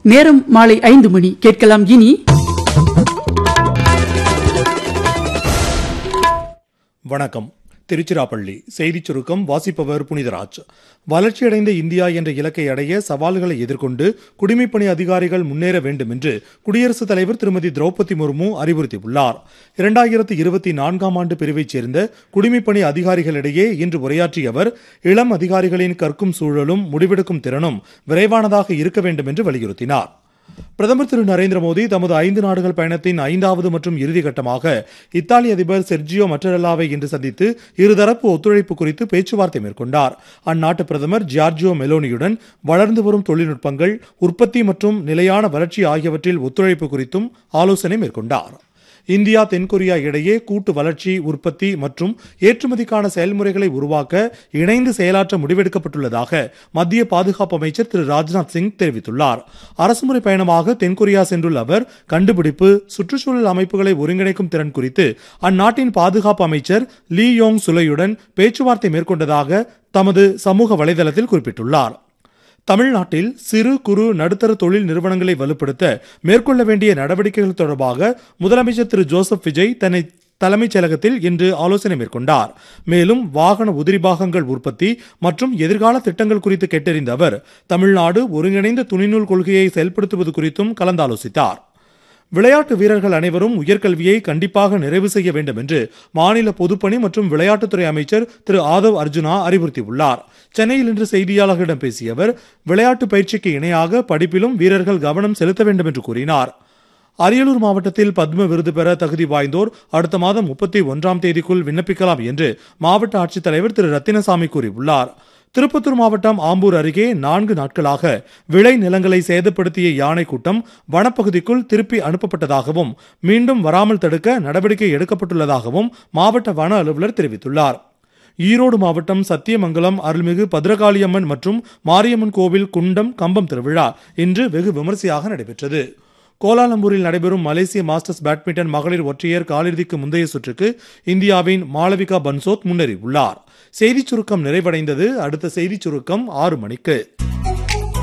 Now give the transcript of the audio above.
நேரம் மாலை ஐந்து மணி கேட்கலாம் இனி வணக்கம் திருச்சிராப்பள்ளி செய்திச் சுருக்கம் வாசிப்பவர் புனிதராஜ் வளர்ச்சியடைந்த இந்தியா என்ற இலக்கை அடைய சவால்களை எதிர்கொண்டு குடிமைப்பணி அதிகாரிகள் முன்னேற வேண்டும் என்று குடியரசுத் தலைவர் திருமதி திரௌபதி முர்மு அறிவுறுத்தியுள்ளார் இரண்டாயிரத்து இருபத்தி நான்காம் ஆண்டு பிரிவைச் சேர்ந்த குடிமைப்பணி அதிகாரிகளிடையே இன்று உரையாற்றிய அவர் இளம் அதிகாரிகளின் கற்கும் சூழலும் முடிவெடுக்கும் திறனும் விரைவானதாக இருக்க வேண்டும் என்று வலியுறுத்தினார் பிரதமர் திரு நரேந்திர மோடி தமது ஐந்து நாடுகள் பயணத்தின் ஐந்தாவது மற்றும் இறுதி கட்டமாக இத்தாலி அதிபர் செர்ஜியோ மட்டரெல்லாவை இன்று சந்தித்து இருதரப்பு ஒத்துழைப்பு குறித்து பேச்சுவார்த்தை மேற்கொண்டார் அந்நாட்டு பிரதமர் ஜார்ஜியோ மெலோனியுடன் வளர்ந்து வரும் தொழில்நுட்பங்கள் உற்பத்தி மற்றும் நிலையான வளர்ச்சி ஆகியவற்றில் ஒத்துழைப்பு குறித்தும் ஆலோசனை மேற்கொண்டார் இந்தியா தென்கொரியா இடையே கூட்டு வளர்ச்சி உற்பத்தி மற்றும் ஏற்றுமதிக்கான செயல்முறைகளை உருவாக்க இணைந்து செயலாற்ற முடிவெடுக்கப்பட்டுள்ளதாக மத்திய பாதுகாப்பு அமைச்சர் திரு ராஜ்நாத் சிங் தெரிவித்துள்ளார் அரசுமுறை பயணமாக தென்கொரியா சென்றுள்ள அவர் கண்டுபிடிப்பு சுற்றுச்சூழல் அமைப்புகளை ஒருங்கிணைக்கும் திறன் குறித்து அந்நாட்டின் பாதுகாப்பு அமைச்சர் லீ யோங் சுலையுடன் பேச்சுவார்த்தை மேற்கொண்டதாக தமது சமூக வலைதளத்தில் குறிப்பிட்டுள்ளார் தமிழ்நாட்டில் சிறு குறு நடுத்தர தொழில் நிறுவனங்களை வலுப்படுத்த மேற்கொள்ள வேண்டிய நடவடிக்கைகள் தொடர்பாக முதலமைச்சர் திரு ஜோசப் விஜய் தன்னை தலைமைச் செயலகத்தில் இன்று ஆலோசனை மேற்கொண்டார் மேலும் வாகன உதிரி பாகங்கள் உற்பத்தி மற்றும் எதிர்கால திட்டங்கள் குறித்து கேட்டறிந்த அவர் தமிழ்நாடு ஒருங்கிணைந்த துணிநூல் கொள்கையை செயல்படுத்துவது குறித்தும் கலந்தாலோசித்தார் விளையாட்டு வீரர்கள் அனைவரும் உயர்கல்வியை கண்டிப்பாக நிறைவு செய்ய வேண்டும் என்று மாநில பொதுப்பணி மற்றும் விளையாட்டுத்துறை அமைச்சர் திரு ஆதவ் அர்ஜுனா அறிவுறுத்தியுள்ளார் சென்னையில் இன்று செய்தியாளர்களிடம் பேசிய அவர் விளையாட்டு பயிற்சிக்கு இணையாக படிப்பிலும் வீரர்கள் கவனம் செலுத்த வேண்டும் என்று கூறினார் அரியலூர் மாவட்டத்தில் பத்ம விருது பெற தகுதி வாய்ந்தோர் அடுத்த மாதம் முப்பத்தி ஒன்றாம் தேதிக்குள் விண்ணப்பிக்கலாம் என்று மாவட்ட ஆட்சித்தலைவர் திரு ரத்தினசாமி கூறியுள்ளார் திருப்பத்தூர் மாவட்டம் ஆம்பூர் அருகே நான்கு நாட்களாக விளை நிலங்களை சேதப்படுத்திய யானை கூட்டம் வனப்பகுதிக்குள் திருப்பி அனுப்பப்பட்டதாகவும் மீண்டும் வராமல் தடுக்க நடவடிக்கை எடுக்கப்பட்டுள்ளதாகவும் மாவட்ட வன அலுவலர் தெரிவித்துள்ளார் ஈரோடு மாவட்டம் சத்தியமங்கலம் அருள்மிகு பத்ரகாளியம்மன் மற்றும் மாரியம்மன் கோவில் குண்டம் கம்பம் திருவிழா இன்று வெகு விமரிசையாக நடைபெற்றது கோலாலம்பூரில் நடைபெறும் மலேசிய மாஸ்டர்ஸ் பேட்மிண்டன் மகளிர் ஒற்றையர் காலிறுதிக்கு முந்தைய சுற்றுக்கு இந்தியாவின் மாளவிகா பன்சோத் முன்னேறியுள்ளார் செய்திச் சுருக்கம் நிறைவடைந்தது அடுத்த செய்திச் சுருக்கம் ஆறு மணிக்கு